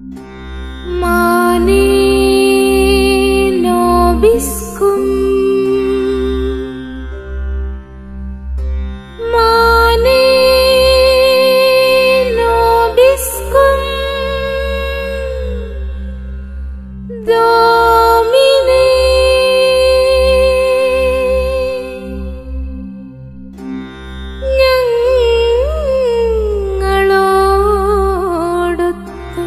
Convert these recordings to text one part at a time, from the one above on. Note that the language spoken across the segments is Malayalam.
Mane nobiscum Mane nobiscum Domine ഞങ്ങളോടൊത്ത്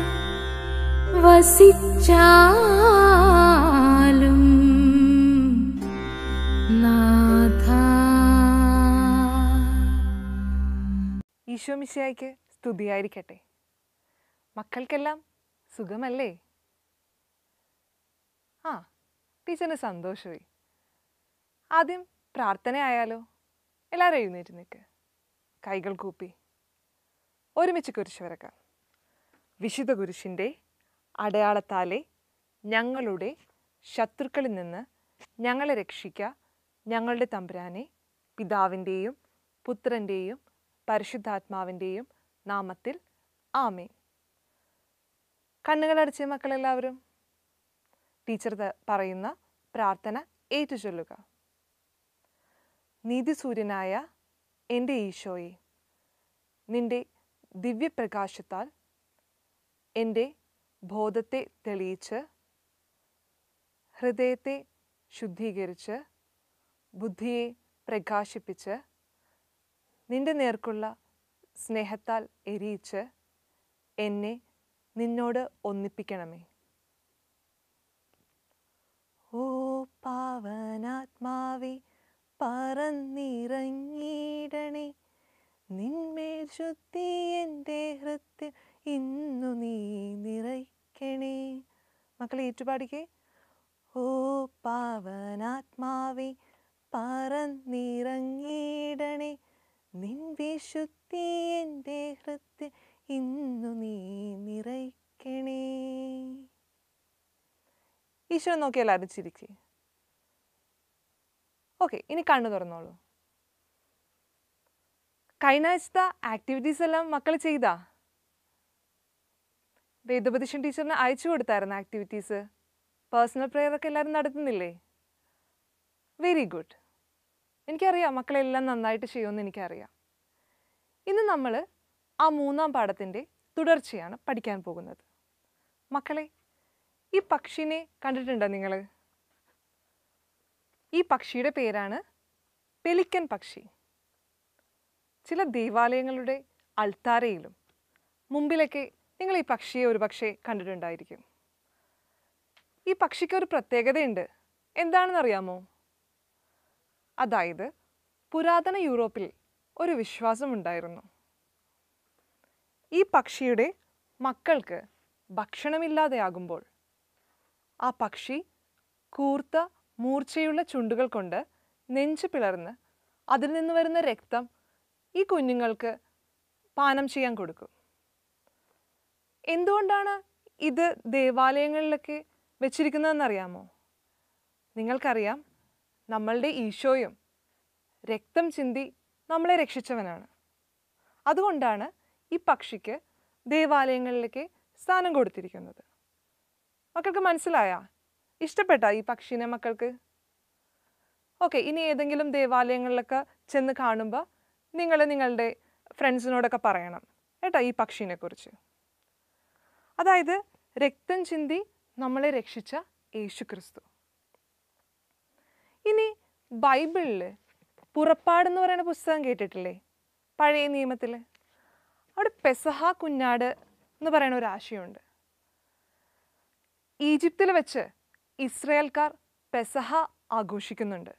വസിച്ചാലും നാഥ ഈശോ മിശിയായിക്ക് സ്തുതിയായിരിക്കട്ടെ മക്കൾക്കെല്ലാം സുഖമല്ലേ ആ ടീച്ചറിന് സന്തോഷമായി ആദ്യം പ്രാർത്ഥന ആയാലോ എല്ലാവരും എഴുന്നേറ്റ് നിൽക്ക് കൈകൾ കൂപ്പി ഒരുമിച്ച് കുരിശ് വരക്കാം വിശുദ്ധ കുരിശിൻ്റെ അടയാളത്താലെ ഞങ്ങളുടെ ശത്രുക്കളിൽ നിന്ന് ഞങ്ങളെ രക്ഷിക്കുക ഞങ്ങളുടെ തമ്പുരാനെ പിതാവിൻ്റെയും പുത്രൻ്റെയും പരിശുദ്ധാത്മാവിൻ്റെയും നാമത്തിൽ ആമേ കണ്ണുകളടച്ച മക്കളെല്ലാവരും ടീച്ചർ ത- പറയുന്ന പ്രാർത്ഥന ഏറ്റുചൊല്ലുക നീതിസൂര്യനായ എൻ്റെ ഈശോയെ നിന്റെ ദിവ്യപ്രകാശത്താൽ എൻ്റെ ബോധത്തെ തെളിയിച്ച് ഹൃദയത്തെ ശുദ്ധീകരിച്ച് ബുദ്ധിയെ പ്രകാശിപ്പിച്ച് നിന്റെ നേർക്കുള്ള സ്നേഹത്താൽ എരിയിച്ച് എന്നെ നിന്നോട് ഒന്നിപ്പിക്കണമേ ഓ പാവനാത്മാവേ പറന്നിറങ്ങിയിടണേ നിന്മേൽ ശുദ്ധി എൻ്റെ ഹൃത്തിൽ ഇന്നു നീ നിറയ്ക്കണേ മക്കളെ ഏറ്റുപാടിക്കേ ഓ പാവനാത്മാവേ പറന്നിറങ്ങിയിടണേ നിൻ വിശുദ്ധി എൻ്റെ ഹൃത്തിൽ ഇന്നു നീ നിറയ്ക്കണേ ഈശ്വരൻ നോക്കി എല്ലാവരും ചിരിക്കേ ഓക്കെ ഇനി കണ്ണു തുറന്നോളൂ കഴിഞ്ഞ ആഴ്ചത്തെ ആക്ടിവിറ്റീസ് എല്ലാം മക്കൾ ചെയ്താ വേദോപദേശൻ ടീച്ചറിന് അയച്ചു കൊടുത്തായിരുന്നു ആക്ടിവിറ്റീസ് പേഴ്സണൽ പ്രെയർ ഒക്കെ എല്ലാവരും നടത്തുന്നില്ലേ വെരി ഗുഡ് എനിക്കറിയാം മക്കളെല്ലാം നന്നായിട്ട് ചെയ്യുമെന്ന് എനിക്കറിയാം ഇന്ന് നമ്മൾ ആ മൂന്നാം പാഠത്തിൻ്റെ തുടർച്ചയാണ് പഠിക്കാൻ പോകുന്നത് മക്കളെ ഈ പക്ഷിനെ കണ്ടിട്ടുണ്ടോ നിങ്ങൾ ഈ പക്ഷിയുടെ പേരാണ് പെലിക്കൻ പക്ഷി ചില ദേവാലയങ്ങളുടെ അൾത്താരയിലും മുമ്പിലൊക്കെ നിങ്ങൾ ഈ പക്ഷിയെ ഒരു പക്ഷേ കണ്ടിട്ടുണ്ടായിരിക്കും ഈ പക്ഷിക്ക് ഒരു പ്രത്യേകതയുണ്ട് എന്താണെന്നറിയാമോ അതായത് പുരാതന യൂറോപ്പിൽ ഒരു വിശ്വാസമുണ്ടായിരുന്നു ഈ പക്ഷിയുടെ മക്കൾക്ക് ഭക്ഷണമില്ലാതെയാകുമ്പോൾ ആ പക്ഷി കൂർത്ത മൂർച്ചയുള്ള ചുണ്ടുകൾ കൊണ്ട് നെഞ്ച് പിളർന്ന് അതിൽ നിന്ന് വരുന്ന രക്തം ഈ കുഞ്ഞുങ്ങൾക്ക് പാനം ചെയ്യാൻ കൊടുക്കും എന്തുകൊണ്ടാണ് ഇത് ദേവാലയങ്ങളിലൊക്കെ വെച്ചിരിക്കുന്നതെന്നറിയാമോ നിങ്ങൾക്കറിയാം നമ്മളുടെ ഈശോയും രക്തം ചിന്തി നമ്മളെ രക്ഷിച്ചവനാണ് അതുകൊണ്ടാണ് ഈ പക്ഷിക്ക് ദേവാലയങ്ങളിലേക്ക് സ്ഥാനം കൊടുത്തിരിക്കുന്നത് മക്കൾക്ക് മനസ്സിലായാ ഇഷ്ടപ്പെട്ടാ ഈ പക്ഷീനെ മക്കൾക്ക് ഓക്കെ ഇനി ഏതെങ്കിലും ദേവാലയങ്ങളിലൊക്കെ ചെന്ന് കാണുമ്പോൾ നിങ്ങൾ നിങ്ങളുടെ ഫ്രണ്ട്സിനോടൊക്കെ പറയണം കേട്ടോ ഈ പക്ഷീനെ കുറിച്ച് അതായത് രക്തം ചിന്തി നമ്മളെ രക്ഷിച്ച യേശു ക്രിസ്തു ഇനി ബൈബിളിൽ പുറപ്പാടെന്ന് പറയുന്ന പുസ്തകം കേട്ടിട്ടില്ലേ പഴയ നിയമത്തിൽ അവിടെ പെസഹ കുഞ്ഞാട് എന്ന് പറയുന്ന ഒരു ആശയമുണ്ട് ഈജിപ്തിൽ വെച്ച് ഇസ്രയേൽക്കാർ പെസഹ ആഘോഷിക്കുന്നുണ്ട്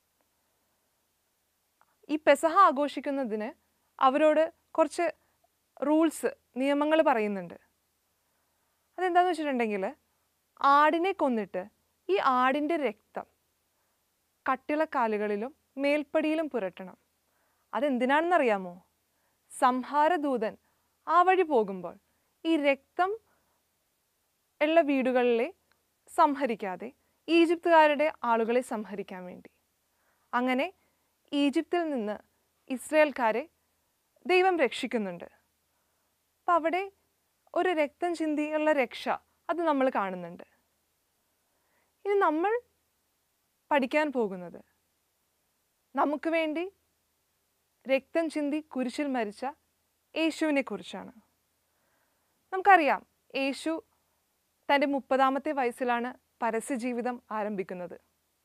ഈ പെസഹ ആഘോഷിക്കുന്നതിന് അവരോട് കുറച്ച് റൂൾസ് നിയമങ്ങൾ പറയുന്നുണ്ട് അതെന്താന്ന് വെച്ചിട്ടുണ്ടെങ്കിൽ ആടിനെ കൊന്നിട്ട് ഈ ആടിൻ്റെ രക്തം കട്ടിളക്കാലുകളിലും മേൽപ്പടിയിലും പുരട്ടണം അതെന്തിനാണെന്നറിയാമോ സംഹാരദൂതൻ ആ വഴി പോകുമ്പോൾ ഈ രക്തം ഉള്ള വീടുകളിലെ സംഹരിക്കാതെ ഈജിപ്തുകാരുടെ ആളുകളെ സംഹരിക്കാൻ വേണ്ടി അങ്ങനെ ഈജിപ്തിൽ നിന്ന് ഇസ്രയേൽക്കാരെ ദൈവം രക്ഷിക്കുന്നുണ്ട് അപ്പം അവിടെ ഒരു രക്തം ചിന്തിയുള്ള രക്ഷ അത് നമ്മൾ കാണുന്നുണ്ട് ഇനി നമ്മൾ പഠിക്കാൻ പോകുന്നത് നമുക്ക് വേണ്ടി രക്തം ചിന്തി കുരിശിൽ മരിച്ച യേശുവിനെ കുറിച്ചാണ് നമുക്കറിയാം യേശു തൻ്റെ മുപ്പതാമത്തെ വയസ്സിലാണ് പരസ്യ ജീവിതം ആരംഭിക്കുന്നത്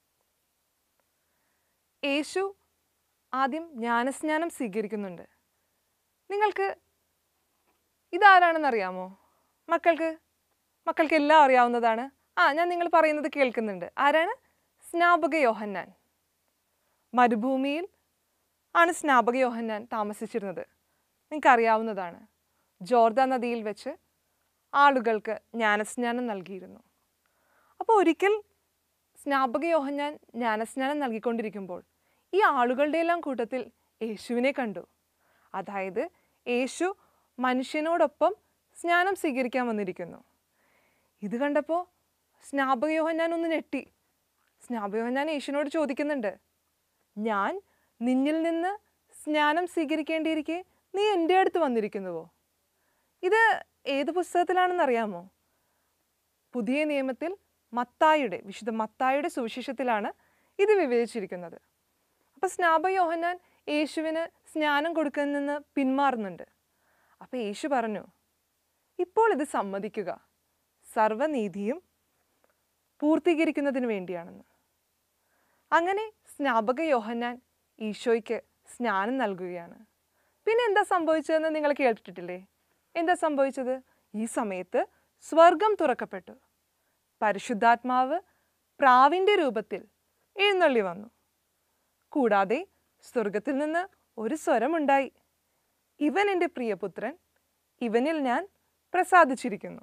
യേശു ആദ്യം ജ്ഞാനസ്നാനം സ്വീകരിക്കുന്നുണ്ട് നിങ്ങൾക്ക് ഇതാരാണെന്നറിയാമോ മക്കൾക്ക് മക്കൾക്ക് എല്ലാം അറിയാവുന്നതാണ് ആ ഞാൻ നിങ്ങൾ പറയുന്നത് കേൾക്കുന്നുണ്ട് ആരാണ് സ്നാപക യോഹന്നാൻ മരുഭൂമിയിൽ ആണ് സ്നാപക യോഹന്നാൻ താമസിച്ചിരുന്നത് നിങ്ങൾക്ക് അറിയാവുന്നതാണ് ജോർദ നദിയിൽ വെച്ച് ആളുകൾക്ക് ജ്ഞാനസ്നാനം നൽകിയിരുന്നു അപ്പോൾ ഒരിക്കൽ സ്നാപക യോഹന്നാൻ ജ്ഞാനസ്നാനം നൽകിക്കൊണ്ടിരിക്കുമ്പോൾ ഈ ആളുകളുടെ എല്ലാം കൂട്ടത്തിൽ യേശുവിനെ കണ്ടു അതായത് യേശു മനുഷ്യനോടൊപ്പം സ്നാനം സ്വീകരിക്കാൻ വന്നിരിക്കുന്നു ഇത് കണ്ടപ്പോൾ സ്നാപക യോഹന്നാൻ ഒന്ന് ഞെട്ടി സ്നാപക യോഹന്നാൻ യേശുവിനോട് ചോദിക്കുന്നുണ്ട് ഞാൻ നിന്നിൽ നിന്ന് സ്നാനം സ്വീകരിക്കേണ്ടിയിരിക്കെ നീ എൻ്റെ അടുത്ത് വന്നിരിക്കുന്നുവോ ഇത് ഏത് പുസ്തകത്തിലാണെന്ന് അറിയാമോ പുതിയ നിയമത്തിൽ മത്തായുടെ വിശുദ്ധ മത്തായുടെ സുവിശേഷത്തിലാണ് ഇത് വിവരിച്ചിരിക്കുന്നത് അപ്പം സ്നാപ യോഹന്നാൻ യേശുവിന് സ്നാനം കൊടുക്കുന്നതിൽ നിന്ന് പിന്മാറുന്നുണ്ട് അപ്പം യേശു പറഞ്ഞു ഇപ്പോൾ ഇത് സമ്മതിക്കുക സർവനീതിയും പൂർത്തീകരിക്കുന്നതിന് വേണ്ടിയാണെന്ന് അങ്ങനെ സ്നാപക യോഹന്നാൻ ഈശോയ്ക്ക് സ്നാനം നൽകുകയാണ് പിന്നെ എന്താ സംഭവിച്ചതെന്ന് നിങ്ങൾ കേട്ടിട്ടില്ലേ എന്താ സംഭവിച്ചത് ഈ സമയത്ത് സ്വർഗം തുറക്കപ്പെട്ടു പരിശുദ്ധാത്മാവ് പ്രാവിൻ്റെ രൂപത്തിൽ എഴുന്നള്ളി വന്നു കൂടാതെ സ്വർഗത്തിൽ നിന്ന് ഒരു സ്വരമുണ്ടായി ഇവൻ എൻ്റെ പ്രിയപുത്രൻ ഇവനിൽ ഞാൻ പ്രസാദിച്ചിരിക്കുന്നു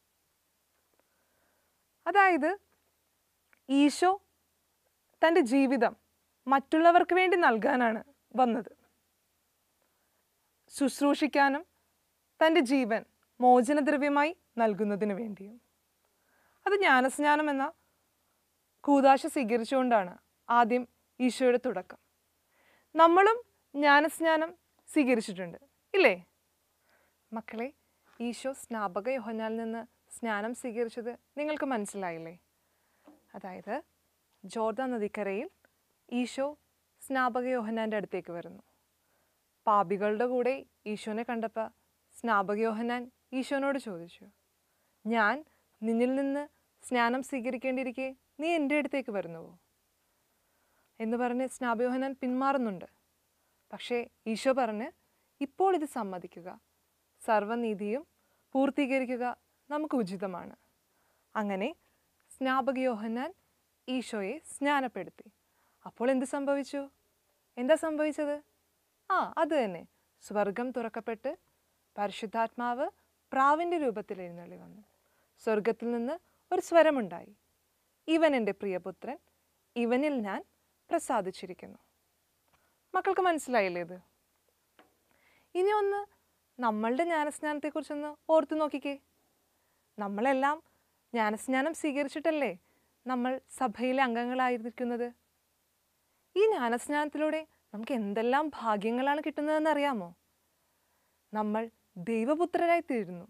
അതായത് ഈശോ തൻ്റെ ജീവിതം മറ്റുള്ളവർക്ക് വേണ്ടി നൽകാനാണ് വന്നത് ശുശ്രൂഷിക്കാനും തൻ്റെ ജീവൻ മോചനദ്രവ്യമായി നൽകുന്നതിന് വേണ്ടിയും അത് ജ്ഞാനസ്നാനം എന്ന കൂതാശ സ്വീകരിച്ചുകൊണ്ടാണ് ആദ്യം ഈശോയുടെ തുടക്കം നമ്മളും ജ്ഞാനസ്നാനം സ്വീകരിച്ചിട്ടുണ്ട് ഇല്ലേ മക്കളെ ഈശോ സ്നാപക യോഹന്നാലിൽ നിന്ന് സ്നാനം സ്വീകരിച്ചത് നിങ്ങൾക്ക് മനസ്സിലായില്ലേ അതായത് ജോർദ നദിക്കരയിൽ ഈശോ സ്നാപക യോഹന്നാൻ്റെ അടുത്തേക്ക് വരുന്നു പാപികളുടെ കൂടെ ഈശോനെ കണ്ടപ്പോൾ സ്നാപക യോഹന്നാൻ ഈശോനോട് ചോദിച്ചു ഞാൻ നിന്നിൽ നിന്ന് സ്നാനം സ്വീകരിക്കേണ്ടിയിരിക്കെ നീ എൻ്റെ അടുത്തേക്ക് വരുന്നുവോ എന്ന് പറഞ്ഞ് സ്നാപയോഹനാൻ പിന്മാറുന്നുണ്ട് പക്ഷേ ഈശോ പറഞ്ഞ് ഇപ്പോൾ ഇത് സമ്മതിക്കുക സർവനീതിയും പൂർത്തീകരിക്കുക നമുക്ക് ഉചിതമാണ് അങ്ങനെ സ്നാപക യോഹന്നാൻ ഈശോയെ സ്നാനപ്പെടുത്തി അപ്പോൾ എന്ത് സംഭവിച്ചു എന്താ സംഭവിച്ചത് ആ അത് തന്നെ സ്വർഗം തുറക്കപ്പെട്ട് പരിശുദ്ധാത്മാവ് പ്രാവിൻ്റെ രൂപത്തിൽ എഴുന്നള്ളി വന്നു സ്വർഗത്തിൽ നിന്ന് ഒരു സ്വരമുണ്ടായി ഇവൻ എൻ്റെ പ്രിയപുത്രൻ ഇവനിൽ ഞാൻ പ്രസാദിച്ചിരിക്കുന്നു മക്കൾക്ക് മനസ്സിലായില്ലേ ഇത് ഇനി ഒന്ന് നമ്മളുടെ ജ്ഞാനസ്നാനത്തെക്കുറിച്ചൊന്ന് ഓർത്തു നോക്കിക്കേ നമ്മളെല്ലാം ജ്ഞാനസ്നാനം സ്വീകരിച്ചിട്ടല്ലേ നമ്മൾ സഭയിലെ അംഗങ്ങളായിരിക്കുന്നത് ഈ ജ്ഞാനസ്നാനത്തിലൂടെ നമുക്ക് എന്തെല്ലാം ഭാഗ്യങ്ങളാണ് കിട്ടുന്നതെന്ന് അറിയാമോ നമ്മൾ ദൈവപുത്രരായി തീരുന്നു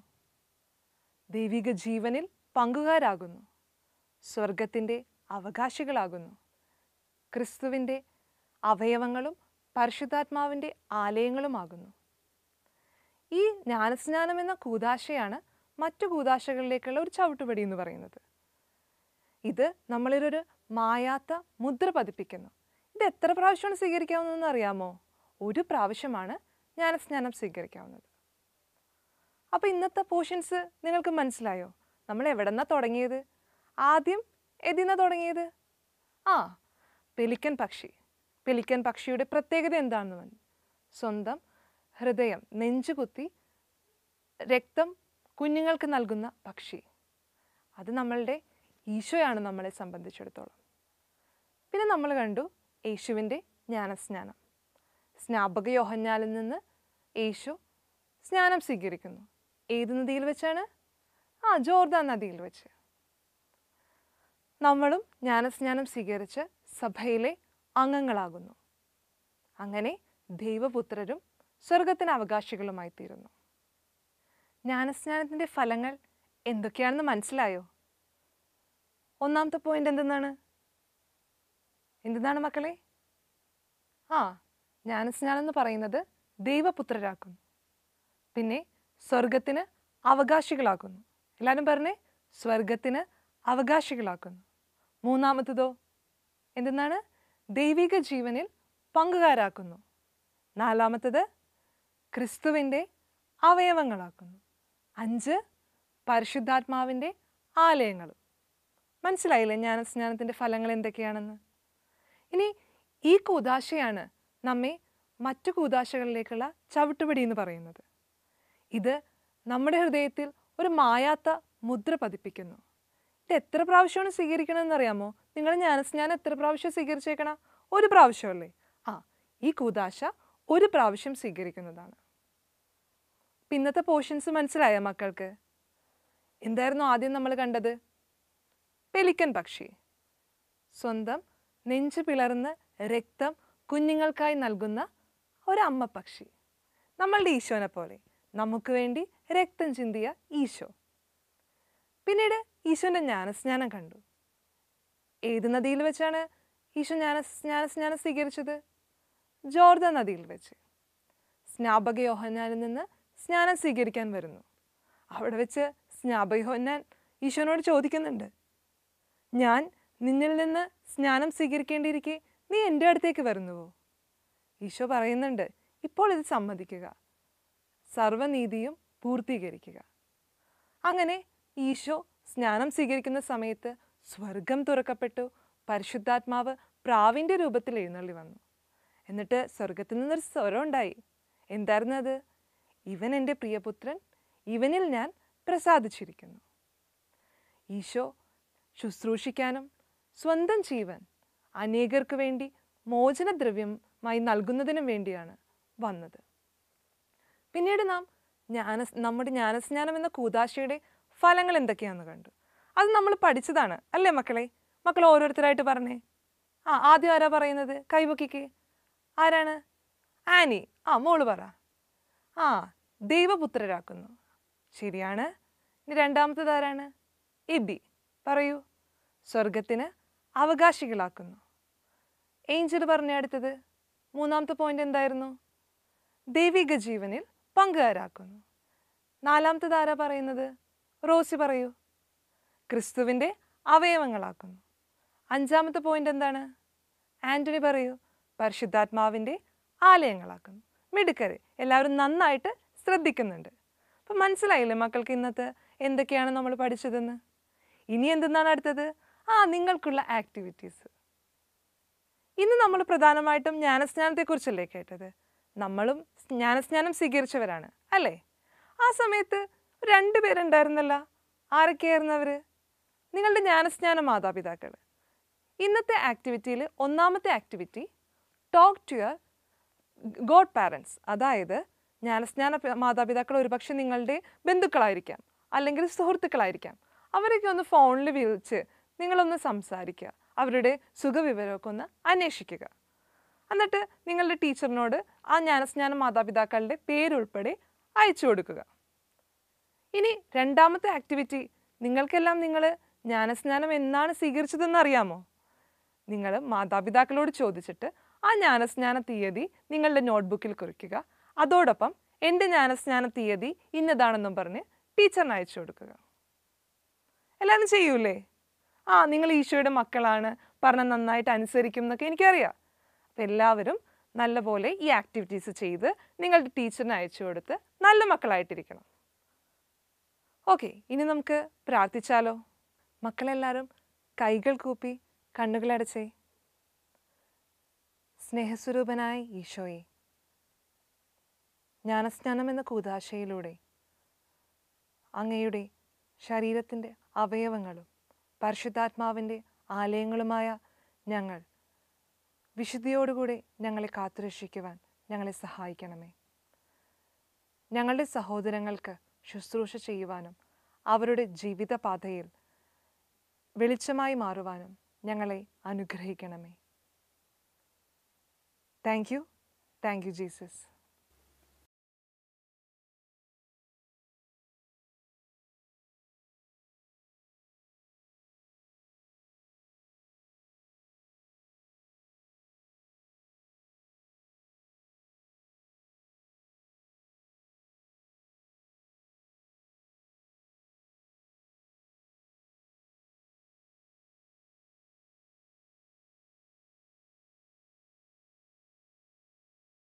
ദൈവിക ജീവനിൽ പങ്കുകാരാകുന്നു സ്വർഗത്തിൻ്റെ അവകാശികളാകുന്നു ക്രിസ്തുവിൻ്റെ അവയവങ്ങളും പരിശുദ്ധാത്മാവിൻ്റെ ആലയങ്ങളുമാകുന്നു ഈ ജ്ഞാനസ്നാനം എന്ന കൂതാശയാണ് മറ്റു കൂതാശകളിലേക്കുള്ള ഒരു ചവിട്ടുപടി എന്ന് പറയുന്നത് ഇത് നമ്മളിലൊരു മായാത്ത മുദ്ര പതിപ്പിക്കുന്നു ഇത് എത്ര പ്രാവശ്യമാണ് സ്വീകരിക്കാവുന്നതെന്ന് അറിയാമോ ഒരു പ്രാവശ്യമാണ് ജ്ഞാനസ്നാനം സ്വീകരിക്കാവുന്നത് അപ്പോൾ ഇന്നത്തെ പോർഷൻസ് നിങ്ങൾക്ക് മനസ്സിലായോ നമ്മൾ എവിടെ നിന്നാണ് തുടങ്ങിയത് ആദ്യം എതിന്നാ തുടങ്ങിയത് ആ പെലിക്കൻ പക്ഷി പെലിക്കൻ പക്ഷിയുടെ പ്രത്യേകത എന്താണെന്ന് പറഞ്ഞു സ്വന്തം ഹൃദയം നെഞ്ചുകുത്തി രക്തം കുഞ്ഞുങ്ങൾക്ക് നൽകുന്ന പക്ഷി അത് നമ്മളുടെ ഈശോയാണ് നമ്മളെ സംബന്ധിച്ചിടത്തോളം പിന്നെ നമ്മൾ കണ്ടു യേശുവിൻ്റെ ജ്ഞാനസ്നാനം സ്നാപക യോഹന്നാലിൽ നിന്ന് യേശു സ്നാനം സ്വീകരിക്കുന്നു ഏത് നദിയിൽ വെച്ചാണ് ആ ജോർദാൻ നദിയിൽ വെച്ച് നമ്മളും ജ്ഞാനസ്നാനം സ്വീകരിച്ച് സഭയിലെ അംഗങ്ങളാകുന്നു അങ്ങനെ ദൈവപുത്രരും സ്വർഗത്തിന് അവകാശികളുമായി തീരുന്നു ജ്ഞാനസ്നാനത്തിൻ്റെ ഫലങ്ങൾ എന്തൊക്കെയാണെന്ന് മനസ്സിലായോ ഒന്നാമത്തെ പോയിന്റ് എന്തെന്നാണ് എന്തെന്നാണ് മക്കളെ ആ ജ്ഞാനസ്നാനം എന്ന് പറയുന്നത് ദൈവപുത്രരാക്കുന്നു പിന്നെ സ്വർഗത്തിന് അവകാശികളാക്കുന്നു എല്ലാവരും പറഞ്ഞേ സ്വർഗത്തിന് അവകാശികളാക്കുന്നു മൂന്നാമത്തതോ എന്തെന്നാണ് ദൈവിക ജീവനിൽ പങ്കുകാരാക്കുന്നു നാലാമത്തത് ക്രിസ്തുവിൻ്റെ അവയവങ്ങളാക്കുന്നു അഞ്ച് പരിശുദ്ധാത്മാവിൻ്റെ ആലയങ്ങളും മനസ്സിലായില്ലേ ജ്ഞാനസ്നാനത്തിൻ്റെ ഫലങ്ങൾ എന്തൊക്കെയാണെന്ന് ഇനി ഈ കൂതാശയാണ് നമ്മെ മറ്റു കൂതാശകളിലേക്കുള്ള ചവിട്ടുപിടി എന്ന് പറയുന്നത് ഇത് നമ്മുടെ ഹൃദയത്തിൽ ഒരു മായാത്ത മുദ്ര പതിപ്പിക്കുന്നു ഇത് എത്ര പ്രാവശ്യമാണ് സ്വീകരിക്കണമെന്ന് അറിയാമോ നിങ്ങൾ ജ്ഞാനസ്നാനം എത്ര പ്രാവശ്യം സ്വീകരിച്ചേക്കണ ഒരു പ്രാവശ്യമല്ലേ ആ ഈ കൂതാശ ഒരു പ്രാവശ്യം സ്വീകരിക്കുന്നതാണ് പിന്നത്തെ പോർഷൻസ് മനസ്സിലായ മക്കൾക്ക് എന്തായിരുന്നു ആദ്യം നമ്മൾ കണ്ടത് പെലിക്കൻ പക്ഷി സ്വന്തം നെഞ്ചു പിളർന്ന് രക്തം കുഞ്ഞുങ്ങൾക്കായി നൽകുന്ന ഒരമ്മ പക്ഷി നമ്മളുടെ ഈശോനെ പോലെ നമുക്ക് വേണ്ടി രക്തം ചിന്തിയ ഈശോ പിന്നീട് ഈശോന്റെ ജ്ഞാനസ്നാനം കണ്ടു ഏത് നദിയിൽ വെച്ചാണ് ഈശോ ജ്ഞാന ജ്ഞാനസ്നാനം സ്വീകരിച്ചത് ജോർദ നദിയിൽ വെച്ച് സ്നാപക യോഹന്നാനിൽ നിന്ന് സ്നാനം സ്വീകരിക്കാൻ വരുന്നു അവിടെ വെച്ച് സ്നാപക യോഹന്നാൻ ഈശോനോട് ചോദിക്കുന്നുണ്ട് ഞാൻ നിന്നിൽ നിന്ന് സ്നാനം സ്വീകരിക്കേണ്ടിയിരിക്കെ നീ എൻ്റെ അടുത്തേക്ക് വരുന്നുവോ ഈശോ പറയുന്നുണ്ട് ഇപ്പോൾ ഇത് സമ്മതിക്കുക സർവനീതിയും പൂർത്തീകരിക്കുക അങ്ങനെ ഈശോ സ്നാനം സ്വീകരിക്കുന്ന സമയത്ത് സ്വർഗം തുറക്കപ്പെട്ടു പരിശുദ്ധാത്മാവ് പ്രാവിൻ്റെ രൂപത്തിൽ എഴുന്നള്ളി വന്നു എന്നിട്ട് സ്വർഗത്തിൽ നിന്നൊരു സ്വരം ഉണ്ടായി എന്തായിരുന്നു അത് ഇവൻ എൻ്റെ പ്രിയപുത്രൻ ഇവനിൽ ഞാൻ പ്രസാദിച്ചിരിക്കുന്നു ഈശോ ശുശ്രൂഷിക്കാനും സ്വന്തം ജീവൻ അനേകർക്ക് വേണ്ടി മോചനദ്രവ്യമായി നൽകുന്നതിനും വേണ്ടിയാണ് വന്നത് പിന്നീട് നാം ജ്ഞാന നമ്മുടെ ജ്ഞാനസ്നാനം എന്ന കൂതാശയുടെ ഫലങ്ങൾ എന്തൊക്കെയാണെന്ന് കണ്ടു അത് നമ്മൾ പഠിച്ചതാണ് അല്ലേ മക്കളെ മക്കൾ ഓരോരുത്തരായിട്ട് പറഞ്ഞേ ആ ആദ്യം ആരാ പറയുന്നത് കൈവക്കിക്ക് ആരാണ് ആനി ആ മോള് പറ ആ ദൈവപുത്രരാക്കുന്നു ശരിയാണ് ഇനി രണ്ടാമത്തത് ആരാണ് ഇബി പറയൂ സ്വർഗത്തിന് അവകാശികളാക്കുന്നു ഏഞ്ചൽ പറഞ്ഞ അടുത്തത് മൂന്നാമത്തെ പോയിന്റ് എന്തായിരുന്നു ദൈവിക ജീവനിൽ പങ്കുകാരാക്കുന്നു നാലാമത്തത് ആരാ പറയുന്നത് റോസി പറയൂ ക്രിസ്തുവിൻ്റെ അവയവങ്ങളാക്കുന്നു അഞ്ചാമത്തെ പോയിന്റ് എന്താണ് ആൻ്റണി പറയൂ പരിശുദ്ധാത്മാവിൻ്റെ ആലയങ്ങളാക്കുന്നു മിടുക്കര് എല്ലാവരും നന്നായിട്ട് ശ്രദ്ധിക്കുന്നുണ്ട് അപ്പം മനസ്സിലായില്ലേ മക്കൾക്ക് ഇന്നത്തെ എന്തൊക്കെയാണ് നമ്മൾ പഠിച്ചതെന്ന് ഇനി എന്തെന്നാണ് അടുത്തത് ആ നിങ്ങൾക്കുള്ള ആക്ടിവിറ്റീസ് ഇന്ന് നമ്മൾ പ്രധാനമായിട്ടും ജ്ഞാനസ്നാനത്തെക്കുറിച്ചല്ലേ കേട്ടത് നമ്മളും ജ്ഞാനസ്നാനം സ്വീകരിച്ചവരാണ് അല്ലേ ആ സമയത്ത് രണ്ട് പേരുണ്ടായിരുന്നല്ലോ ആരൊക്കെയായിരുന്നു അവർ നിങ്ങളുടെ ജ്ഞാനസ്നാന മാതാപിതാക്കൾ ഇന്നത്തെ ആക്ടിവിറ്റിയിൽ ഒന്നാമത്തെ activity talk to your godparents അതായത് ജ്ഞാനസ്നാന പ- മാതാപിതാക്കൾ ഒരുപക്ഷെ നിങ്ങളുടെ ബന്ധുക്കളായിരിക്കാം അല്ലെങ്കിൽ സുഹൃത്തുക്കളായിരിക്കാം അവരൊക്കെ ഒന്ന് ഫോണിൽ വിളിച്ച് നിങ്ങളൊന്ന് സംസാരിക്കുക അവരുടെ സുഖവിവരമൊക്കെ ഒന്ന് അന്വേഷിക്കുക എന്നിട്ട് നിങ്ങളുടെ ടീച്ചറിനോട് ആ ജ്ഞാനസ്നാന മാതാപിതാക്കളുടെ പേരുൾപ്പെടെ അയച്ചു കൊടുക്കുക ഇനി രണ്ടാമത്തെ ആക്ടിവിറ്റി നിങ്ങൾക്കെല്ലാം നിങ്ങൾ ജ്ഞാനസ്നാനം എന്നാണ് സ്വീകരിച്ചതെന്ന് അറിയാമോ നിങ്ങൾ മാതാപിതാക്കളോട് ചോദിച്ചിട്ട് ആ ജ്ഞാനസ്നാന തീയതി നിങ്ങളുടെ നോട്ട്ബുക്കിൽ കുറിക്കുക അതോടൊപ്പം എൻ്റെ ജ്ഞാനസ്നാന തീയതി ഇന്നതാണെന്നും പറഞ്ഞ് ടീച്ചറിന് അയച്ചു കൊടുക്കുക എല്ലാവരും ചെയ്യൂലേ ആ നിങ്ങൾ ഈശോയുടെ മക്കളാണ് പറഞ്ഞ നന്നായിട്ട് അനുസരിക്കും എന്നൊക്കെ എനിക്കറിയാം അപ്പം എല്ലാവരും നല്ലപോലെ ഈ ആക്ടിവിറ്റീസ് ചെയ്ത് നിങ്ങളുടെ ടീച്ചറിന് അയച്ചു കൊടുത്ത് നല്ല മക്കളായിട്ടിരിക്കണം ഓക്കെ ഇനി നമുക്ക് പ്രാർത്ഥിച്ചാലോ മക്കളെല്ലാവരും കൈകൾ കൂപ്പി കണ്ണുകളടച്ചേ സ്നേഹസ്വരൂപനായ ഈശോയെ ജ്ഞാനസ്നാനം എന്ന കൂതാശയിലൂടെ അങ്ങയുടെ ശരീരത്തിൻ്റെ അവയവങ്ങളും പരിശുദ്ധാത്മാവിൻ്റെ ആലയങ്ങളുമായ ഞങ്ങൾ വിശുദ്ധിയോടുകൂടി ഞങ്ങളെ കാത്തുരക്ഷിക്കുവാൻ ഞങ്ങളെ സഹായിക്കണമേ ഞങ്ങളുടെ സഹോദരങ്ങൾക്ക് ശുശ്രൂഷ ചെയ്യുവാനും അവരുടെ ജീവിതപാതയിൽ വെളിച്ചമായി മാറുവാനും ഞങ്ങളെ അനുഗ്രഹിക്കണമേ thank you thank you Jesus